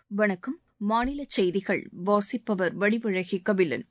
வணக்கம் மாநில செய்திகள் வாசிப்பவர் வடிவழகி கபிலன்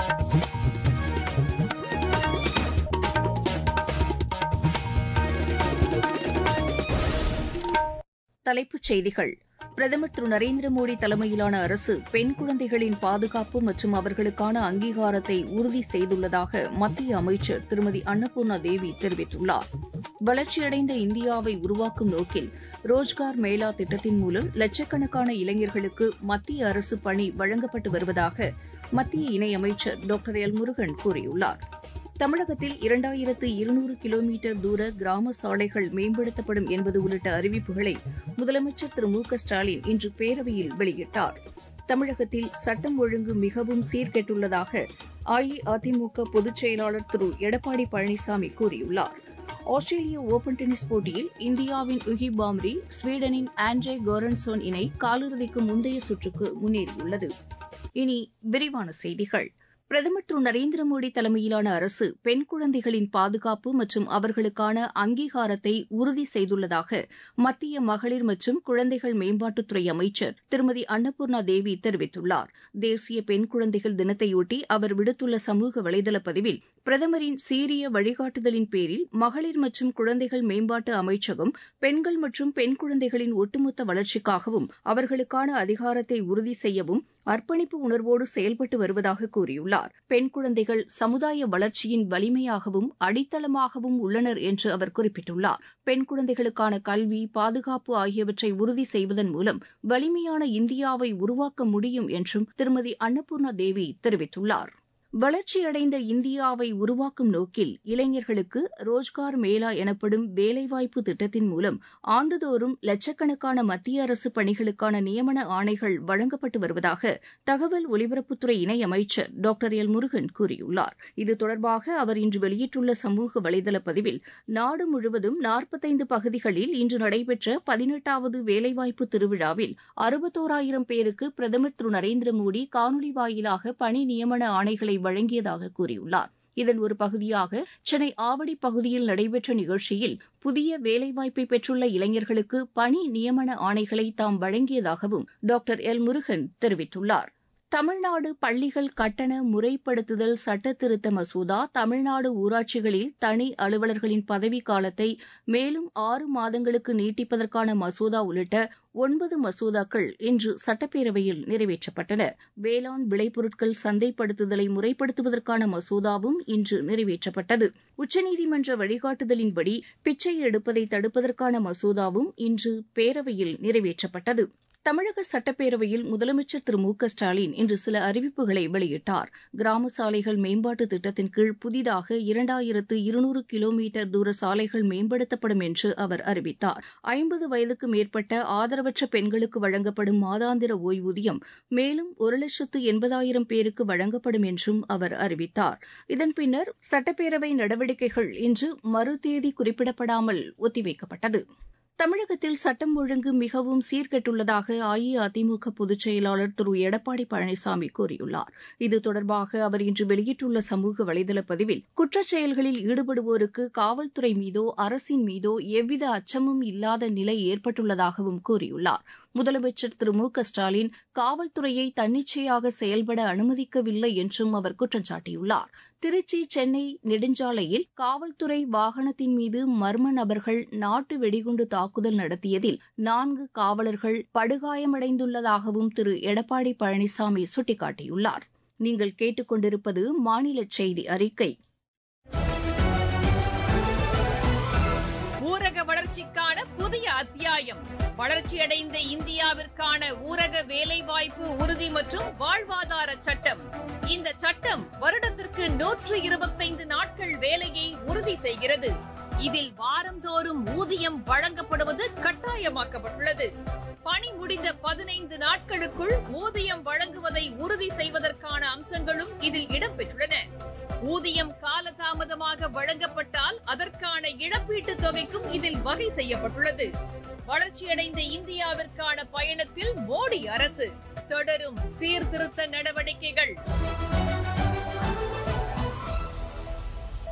தலைப்புச் செய்திகள் பிரதமர் திரு நரேந்திர மோடி தலைமையிலான அரசு பெண் குழந்தைகளின் பாதுகாப்பு மற்றும் அவர்களுக்கான அங்கீகாரத்தை உறுதி செய்துள்ளதாக மத்திய அமைச்சர் திருமதி அன்னபூர்ணா தேவி தெரிவித்துள்ளார் வளர்ச்சியடைந்த இந்தியாவை உருவாக்கும் நோக்கில் ரோஜ்கார் மேளா திட்டத்தின் மூலம் லட்சக்கணக்கான இளைஞர்களுக்கு மத்திய அரசு பணி வழங்கப்பட்டு வருவதாக மத்திய இணையமைச்சர் டாக்டர் எல் முருகன் கூறியுள்ளார் தமிழகத்தில் இரண்டாயிரத்து இருநூறு கிலோமீட்டர் தூர கிராம சாலைகள் மேம்படுத்தப்படும் என்பது உள்ளிட்ட அறிவிப்புகளை முதலமைச்சர் திரு மு க ஸ்டாலின் இன்று பேரவையில் வெளியிட்டார் தமிழகத்தில் சட்டம் ஒழுங்கு மிகவும் சீர்கெட்டுள்ளதாக அஇஅதிமுக பொதுச் செயலாளர் திரு எடப்பாடி பழனிசாமி கூறியுள்ளார் ஆஸ்திரேலிய ஒபன் டென்னிஸ் போட்டியில் இந்தியாவின் யுகி பாம்ரி ஸ்வீடனின் ஆண்ட்ரே கோரன்சோன் இணை காலிறுதிக்கு முந்தைய சுற்றுக்கு முன்னேறியுள்ளது இனி விரிவான செய்திகள் பிரதமர் திரு நரேந்திர மோடி தலைமையிலான அரசு பெண் குழந்தைகளின் பாதுகாப்பு மற்றும் அவர்களுக்கான அங்கீகாரத்தை உறுதி செய்துள்ளதாக மத்திய மகளிர் மற்றும் குழந்தைகள் மேம்பாட்டுத்துறை அமைச்சர் திருமதி அன்னபூர்ணா தேவி தெரிவித்துள்ளார் தேசிய பெண் குழந்தைகள் தினத்தையொட்டி அவர் விடுத்துள்ள சமூக வலைதள பதிவில் பிரதமரின் சீரிய வழிகாட்டுதலின் பேரில் மகளிர் மற்றும் குழந்தைகள் மேம்பாட்டு அமைச்சகம் பெண்கள் மற்றும் பெண் குழந்தைகளின் ஒட்டுமொத்த வளர்ச்சிக்காகவும் அவர்களுக்கான அதிகாரத்தை உறுதி செய்யவும் அர்ப்பணிப்பு உணர்வோடு செயல்பட்டு வருவதாக கூறியுள்ளார் பெண் குழந்தைகள் சமுதாய வளர்ச்சியின் வலிமையாகவும் அடித்தளமாகவும் உள்ளனர் என்று அவர் குறிப்பிட்டுள்ளார் பெண் குழந்தைகளுக்கான கல்வி பாதுகாப்பு ஆகியவற்றை உறுதி செய்வதன் மூலம் வலிமையான இந்தியாவை உருவாக்க முடியும் என்றும் திருமதி அன்னபூர்ணா தேவி தெரிவித்துள்ளார் வளர்ச்சியடைந்த இந்தியாவை உருவாக்கும் நோக்கில் இளைஞர்களுக்கு ரோஜ்கார் மேளா எனப்படும் வேலைவாய்ப்பு திட்டத்தின் மூலம் ஆண்டுதோறும் லட்சக்கணக்கான மத்திய அரசு பணிகளுக்கான நியமன ஆணைகள் வழங்கப்பட்டு வருவதாக தகவல் ஒலிபரப்புத்துறை இணையமைச்சர் டாக்டர் எல் முருகன் கூறியுள்ளார் இது தொடர்பாக அவர் இன்று வெளியிட்டுள்ள சமூக வலைதள பதிவில் நாடு முழுவதும் நாற்பத்தைந்து பகுதிகளில் இன்று நடைபெற்ற பதினெட்டாவது வேலைவாய்ப்பு திருவிழாவில் அறுபத்தோராயிரம் பேருக்கு பிரதமர் திரு நரேந்திர மோடி காணொலி வாயிலாக பணி நியமன ஆணைகளை வழங்கியதாக கூறியுள்ளார் இதன் ஒரு பகுதியாக சென்னை ஆவடி பகுதியில் நடைபெற்ற நிகழ்ச்சியில் புதிய வேலைவாய்ப்பை பெற்றுள்ள இளைஞர்களுக்கு பணி நியமன ஆணைகளை தாம் வழங்கியதாகவும் டாக்டர் எல் முருகன் தெரிவித்துள்ளார் தமிழ்நாடு பள்ளிகள் கட்டண முறைப்படுத்துதல் சட்ட திருத்த மசோதா தமிழ்நாடு ஊராட்சிகளில் தனி அலுவலர்களின் பதவிக்காலத்தை மேலும் ஆறு மாதங்களுக்கு நீட்டிப்பதற்கான மசோதா உள்ளிட்ட ஒன்பது மசோதாக்கள் இன்று சட்டப்பேரவையில் நிறைவேற்றப்பட்டன வேளாண் விளைபொருட்கள் சந்தைப்படுத்துதலை முறைப்படுத்துவதற்கான மசோதாவும் இன்று நிறைவேற்றப்பட்டது உச்சநீதிமன்ற வழிகாட்டுதலின்படி பிச்சை எடுப்பதை தடுப்பதற்கான மசோதாவும் இன்று பேரவையில் நிறைவேற்றப்பட்டது தமிழக சட்டப்பேரவையில் முதலமைச்சர் திரு மு க ஸ்டாலின் இன்று சில அறிவிப்புகளை வெளியிட்டார் கிராம சாலைகள் மேம்பாட்டு திட்டத்தின் கீழ் புதிதாக இரண்டாயிரத்து இருநூறு கிலோமீட்டர் தூர சாலைகள் மேம்படுத்தப்படும் என்று அவர் அறிவித்தார் ஐம்பது வயதுக்கு மேற்பட்ட ஆதரவற்ற பெண்களுக்கு வழங்கப்படும் மாதாந்திர ஓய்வூதியம் மேலும் ஒரு லட்சத்து எண்பதாயிரம் பேருக்கு வழங்கப்படும் என்றும் அவர் அறிவித்தார் இதன் பின்னர் சட்டப்பேரவை நடவடிக்கைகள் இன்று மறுதேதி குறிப்பிடப்படாமல் ஒத்திவைக்கப்பட்டது தமிழகத்தில் சட்டம் ஒழுங்கு மிகவும் சீர்கெட்டுள்ளதாக அஇஅதிமுக பொதுச் செயலாளர் திரு எடப்பாடி பழனிசாமி கூறியுள்ளார் இது தொடர்பாக அவர் இன்று வெளியிட்டுள்ள சமூக வலைதள பதிவில் குற்றச் செயல்களில் ஈடுபடுவோருக்கு காவல்துறை மீதோ அரசின் மீதோ எவ்வித அச்சமும் இல்லாத நிலை ஏற்பட்டுள்ளதாகவும் கூறியுள்ளார் முதலமைச்சர் திரு மு க ஸ்டாலின் காவல்துறையை தன்னிச்சையாக செயல்பட அனுமதிக்கவில்லை என்றும் அவர் குற்றம் சாட்டியுள்ளார் திருச்சி சென்னை நெடுஞ்சாலையில் காவல்துறை வாகனத்தின் மீது மர்ம நபர்கள் நாட்டு வெடிகுண்டு தாக்குதல் நடத்தியதில் நான்கு காவலர்கள் படுகாயமடைந்துள்ளதாகவும் திரு எடப்பாடி பழனிசாமி சுட்டிக்காட்டியுள்ளார் நீங்கள் கேட்டுக்கொண்டிருப்பது மாநில செய்தி அறிக்கை ஊரக வளர்ச்சிக்கான புதிய அத்தியாயம் வளர்ச்சியடைந்த இந்தியாவிற்கான ஊரக வேலைவாய்ப்பு உறுதி மற்றும் வாழ்வாதார சட்டம் இந்த சட்டம் வருடத்திற்கு நூற்று இருபத்தைந்து நாட்கள் வேலையை உறுதி செய்கிறது இதில் வாரந்தோறும் ஊதியம் வழங்கப்படுவது கட்டாயமாக்கப்பட்டுள்ளது பணி முடிந்த பதினைந்து நாட்களுக்குள் ஊதியம் வழங்குவதை உறுதி செய்வதற்கான அம்சங்களும் இதில் இடம்பெற்றுள்ளன ஊதியம் காலதாமதமாக வழங்கப்பட்டால் அதற்கான இழப்பீட்டுத் தொகைக்கும் இதில் வகை செய்யப்பட்டுள்ளது வளர்ச்சியடைந்த இந்தியாவிற்கான பயணத்தில் மோடி அரசு தொடரும் சீர்திருத்த நடவடிக்கைகள்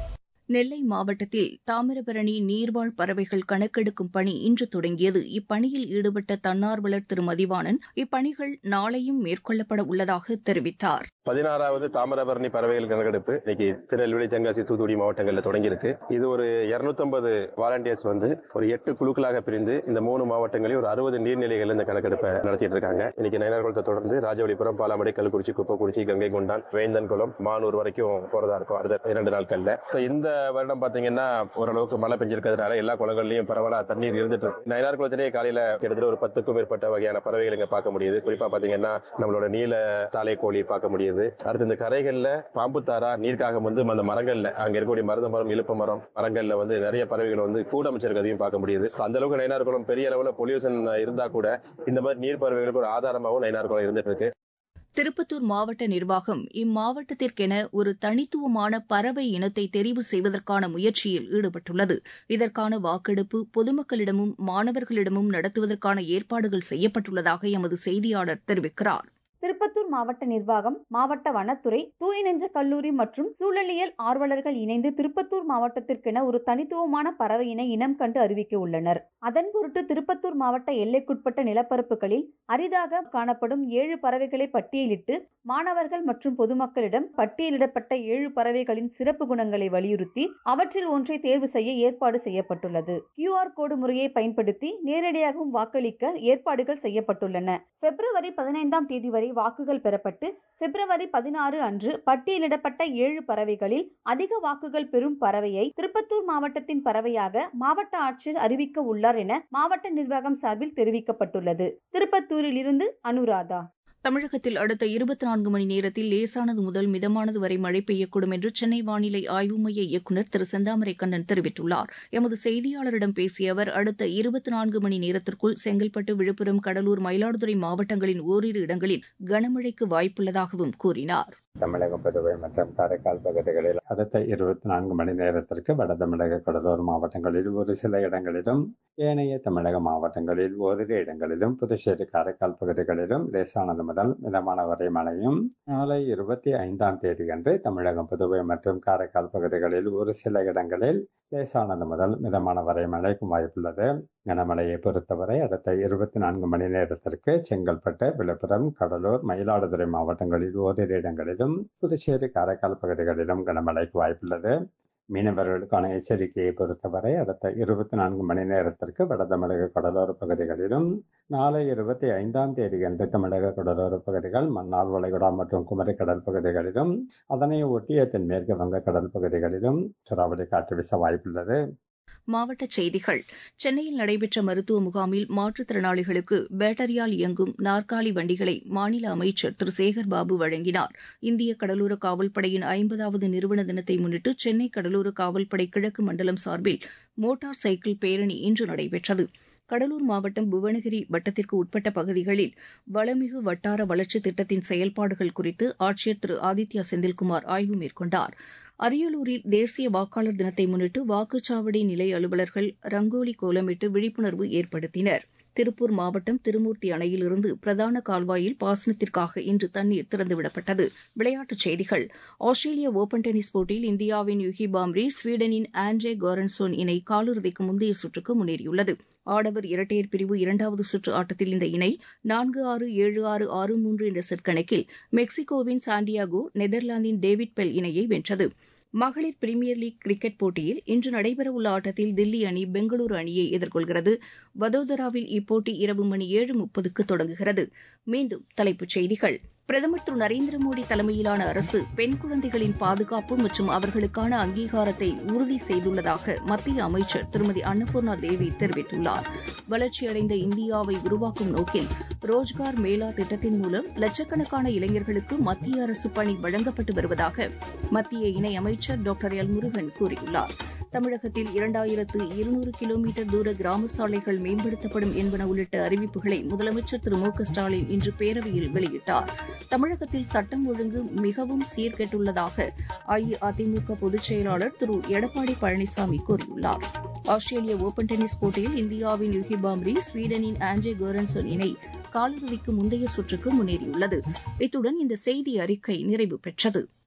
நெல்லை மாவட்டத்தில் தாமிரபரணி நீர்வாழ் பறவைகள் கணக்கெடுக்கும் பணி இன்று தொடங்கியது இப்பணியில் ஈடுபட்ட தன்னார்வலர் திரு மதிவாணன் இப்பணிகள் நாளையும் மேற்கொள்ளப்பட உள்ளதாக தெரிவித்தார் பதினாறாவது தாமிரபரணி பறவைகள் கணக்கெடுப்பு இன்னைக்கு திருநெல்வேலி தென்காசி தூத்துக்குடி மாவட்டங்களில் தொடங்கியிருக்கு இது ஒரு இருநூத்தம்பது வாலண்டியர்ஸ் வந்து ஒரு எட்டு குழுக்களாக பிரிந்து இந்த மூணு மாவட்டங்களில் ஒரு அறுபது நீர்நிலைகள் இந்த கணக்கெடுப்பை நடத்திட்டு இருக்காங்க இன்னைக்கு நயனார்குளத்தை தொடர்ந்து ராஜவழிபுரம் பாலாமடை கள்ளக்குறிச்சி குப்பக்குறிச்சி கங்கை கொண்டான் வேந்தன்குளம் மானூர் வரைக்கும் போறதா இருக்கும் அடுத்த இரண்டு நாட்கள்ல இந்த வருடம் பாத்தீங்கன்னா ஓரளவுக்கு மழை பெஞ்சிருக்கிறதுனால எல்லா குளங்கள்லயும் பரவலா தண்ணீர் இருந்துட்டு இருக்கு நயனார் குளத்திலேயே காலையில கிட்டத்தட்ட ஒரு பத்துக்கும் மேற்பட்ட வகையான பறவைகள் இங்க பார்க்க முடியுது குறிப்பா பாத்தீங்கன்னா நம்மளோட நீல தாலை கோழி பார்க்க முடியுது அடுத்து இந்த கரைகள்ல பாம்புத்தாரா நீர்க்காகம் வந்து அந்த மரங்கள்ல அங்க இருக்கக்கூடிய மருத மரம் இழுப்ப மரம் மரங்கள்ல வந்து நிறைய பறவைகள் வந்து கூட அமைச்சிருக்கிறதையும் பார்க்க முடியுது அந்த அளவுக்கு நயனார் குளம் பெரிய அளவுல பொல்யூஷன் இருந்தா கூட இந்த மாதிரி நீர் பறவைகளுக்கு ஒரு ஆதாரமாகவும் நயனார் குளம் இருந்துட்டு இருக்கு திருப்பத்தூர் மாவட்ட நிர்வாகம் இம்மாவட்டத்திற்கென ஒரு தனித்துவமான பறவை இனத்தை தெரிவு செய்வதற்கான முயற்சியில் ஈடுபட்டுள்ளது இதற்கான வாக்கெடுப்பு பொதுமக்களிடமும் மாணவர்களிடமும் நடத்துவதற்கான ஏற்பாடுகள் செய்யப்பட்டுள்ளதாக எமது செய்தியாளர் தெரிவிக்கிறார் திருப்பத்தூர் மாவட்ட நிர்வாகம் மாவட்ட வனத்துறை தூய நெஞ்ச கல்லூரி மற்றும் சூழலியல் ஆர்வலர்கள் இணைந்து திருப்பத்தூர் மாவட்டத்திற்கென ஒரு தனித்துவமான பறவையினை இனம் கண்டு அறிவிக்க உள்ளனர் அதன் பொருட்டு திருப்பத்தூர் மாவட்ட எல்லைக்குட்பட்ட நிலப்பரப்புகளில் அரிதாக காணப்படும் ஏழு பறவைகளை பட்டியலிட்டு மாணவர்கள் மற்றும் பொதுமக்களிடம் பட்டியலிடப்பட்ட ஏழு பறவைகளின் சிறப்பு குணங்களை வலியுறுத்தி அவற்றில் ஒன்றை தேர்வு செய்ய ஏற்பாடு செய்யப்பட்டுள்ளது கியூஆர் கோடு முறையை பயன்படுத்தி நேரடியாகவும் வாக்களிக்க ஏற்பாடுகள் செய்யப்பட்டுள்ளன பிப்ரவரி பதினைந்தாம் தேதி வரை வாக்குகள் பெறப்பட்டு பிப்ரவரி பதினாறு அன்று பட்டியலிடப்பட்ட ஏழு பறவைகளில் அதிக வாக்குகள் பெறும் பறவையை திருப்பத்தூர் மாவட்டத்தின் பறவையாக மாவட்ட ஆட்சியர் அறிவிக்க உள்ளார் என மாவட்ட நிர்வாகம் சார்பில் தெரிவிக்கப்பட்டுள்ளது திருப்பத்தூரில் இருந்து அனுராதா தமிழகத்தில் அடுத்த இருபத்தி நான்கு மணி நேரத்தில் லேசானது முதல் மிதமானது வரை மழை பெய்யக்கூடும் என்று சென்னை வானிலை ஆய்வு மைய இயக்குநர் திரு செந்தாமரை கண்ணன் தெரிவித்துள்ளார் எமது செய்தியாளரிடம் பேசிய அவர் அடுத்த இருபத்தி நான்கு மணி நேரத்திற்குள் செங்கல்பட்டு விழுப்புரம் கடலூர் மயிலாடுதுறை மாவட்டங்களின் ஓரிரு இடங்களில் கனமழைக்கு வாய்ப்புள்ளதாகவும் கூறினார் தமிழகம் புதுவை மற்றும் காரைக்கால் பகுதிகளில் அடுத்த இருபத்தி நான்கு மணி நேரத்திற்கு வட தமிழக கடலோர மாவட்டங்களில் ஒரு சில இடங்களிலும் ஏனைய தமிழக மாவட்டங்களில் ஓரிரு இடங்களிலும் புதுச்சேரி காரைக்கால் பகுதிகளிலும் லேசானது முதல் மிதமான வரை மழையும் நாளை இருபத்தி ஐந்தாம் தேதியன்று தமிழகம் புதுவை மற்றும் காரைக்கால் பகுதிகளில் ஒரு சில இடங்களில் லேசானது முதல் மிதமான வரை மழைக்கும் வாய்ப்புள்ளது கனமழையை பொறுத்தவரை அடுத்த இருபத்தி நான்கு மணி நேரத்திற்கு செங்கல்பட்டு விழுப்புரம் கடலூர் மயிலாடுதுறை மாவட்டங்களில் ஓரிரு இடங்களிலும் புதுச்சேரி காரைக்கால் பகுதிகளிலும் கனமழைக்கு வாய்ப்புள்ளது மீனவர்களுக்கான எச்சரிக்கையை பொறுத்தவரை அடுத்த இருபத்தி நான்கு மணி நேரத்திற்கு வட தமிழக கடலோர பகுதிகளிலும் நாளை இருபத்தி ஐந்தாம் தேதியன்று தமிழக கடலோர பகுதிகள் மன்னார் வளைகுடா மற்றும் குமரி கடல் பகுதிகளிலும் அதனை ஒட்டிய தென்மேற்கு வங்கக்கடல் பகுதிகளிலும் சூறாவளி காற்று வீச வாய்ப்புள்ளது மாவட்டச் செய்திகள் சென்னையில் நடைபெற்ற மருத்துவ முகாமில் மாற்றுத்திறனாளிகளுக்கு பேட்டரியால் இயங்கும் நாற்காலி வண்டிகளை மாநில அமைச்சர் திரு சேகர் பாபு வழங்கினார் இந்திய கடலோர காவல்படையின் ஐம்பதாவது நிறுவன தினத்தை முன்னிட்டு சென்னை கடலோர காவல்படை கிழக்கு மண்டலம் சார்பில் மோட்டார் சைக்கிள் பேரணி இன்று நடைபெற்றது கடலூர் மாவட்டம் புவனகிரி வட்டத்திற்கு உட்பட்ட பகுதிகளில் வளமிகு வட்டார வளர்ச்சித் திட்டத்தின் செயல்பாடுகள் குறித்து ஆட்சியர் திரு ஆதித்யா செந்தில்குமார் ஆய்வு மேற்கொண்டார் அரியலூரில் தேசிய வாக்காளர் தினத்தை முன்னிட்டு வாக்குச்சாவடி நிலைய அலுவலர்கள் ரங்கோலி கோலமிட்டு விழிப்புணர்வு ஏற்படுத்தினர் திருப்பூர் மாவட்டம் திருமூர்த்தி அணையிலிருந்து பிரதான கால்வாயில் பாசனத்திற்காக இன்று தண்ணீர் திறந்துவிடப்பட்டது விளையாட்டுச் செய்திகள் ஆஸ்திரேலிய ஓபன் டென்னிஸ் போட்டியில் இந்தியாவின் யுகி பாம்ரி ஸ்வீடனின் ஆண்ட்ரே கோரன்சோன் இணை காலிறுதிக்கு முந்தைய சுற்றுக்கு முன்னேறியுள்ளது ஆடவர் இரட்டையர் பிரிவு இரண்டாவது சுற்று ஆட்டத்தில் இந்த இணை நான்கு ஆறு ஏழு ஆறு ஆறு மூன்று என்ற செட் கணக்கில் மெக்சிகோவின் சாண்டியாகோ நெதர்லாந்தின் டேவிட் பெல் இணையை வென்றது மகளிர் பிரீமியர் லீக் கிரிக்கெட் போட்டியில் இன்று நடைபெறவுள்ள ஆட்டத்தில் தில்லி அணி பெங்களூரு அணியை எதிர்கொள்கிறது வதோதராவில் இப்போட்டி இரவு மணி ஏழு முப்பதுக்கு தொடங்குகிறது மீண்டும் தலைப்புச் செய்திகள் பிரதமர் திரு நரேந்திர மோடி தலைமையிலான அரசு பெண் குழந்தைகளின் பாதுகாப்பு மற்றும் அவர்களுக்கான அங்கீகாரத்தை உறுதி செய்துள்ளதாக மத்திய அமைச்சர் திருமதி அன்னபூர்ணா தேவி தெரிவித்துள்ளார் வளர்ச்சியடைந்த இந்தியாவை உருவாக்கும் நோக்கில் ரோஜ்கார் மேளா திட்டத்தின் மூலம் லட்சக்கணக்கான இளைஞர்களுக்கு மத்திய அரசு பணி வழங்கப்பட்டு வருவதாக மத்திய இணையமைச்சர் டாக்டர் எல் முருகன் கூறியுள்ளார் தமிழகத்தில் இரண்டாயிரத்து இருநூறு கிலோமீட்டர் தூர கிராம சாலைகள் மேம்படுத்தப்படும் என்பன உள்ளிட்ட அறிவிப்புகளை முதலமைச்சர் திரு மு க ஸ்டாலின் இன்று பேரவையில் வெளியிட்டார் தமிழகத்தில் சட்டம் ஒழுங்கு மிகவும் சீர்கெட்டுள்ளதாக அஇஅதிமுக பொதுச் செயலாளர் திரு எடப்பாடி பழனிசாமி கூறியுள்ளார் ஆஸ்திரேலிய ஓபன் டென்னிஸ் போட்டியில் இந்தியாவின் யுகி பாம்ரி ஸ்வீடனின் ஆண்ட்ரே கோரன்சன் இணை காலிறுதிக்கு முந்தைய சுற்றுக்கு முன்னேறியுள்ளது இத்துடன் இந்த செய்தி அறிக்கை நிறைவு பெற்றது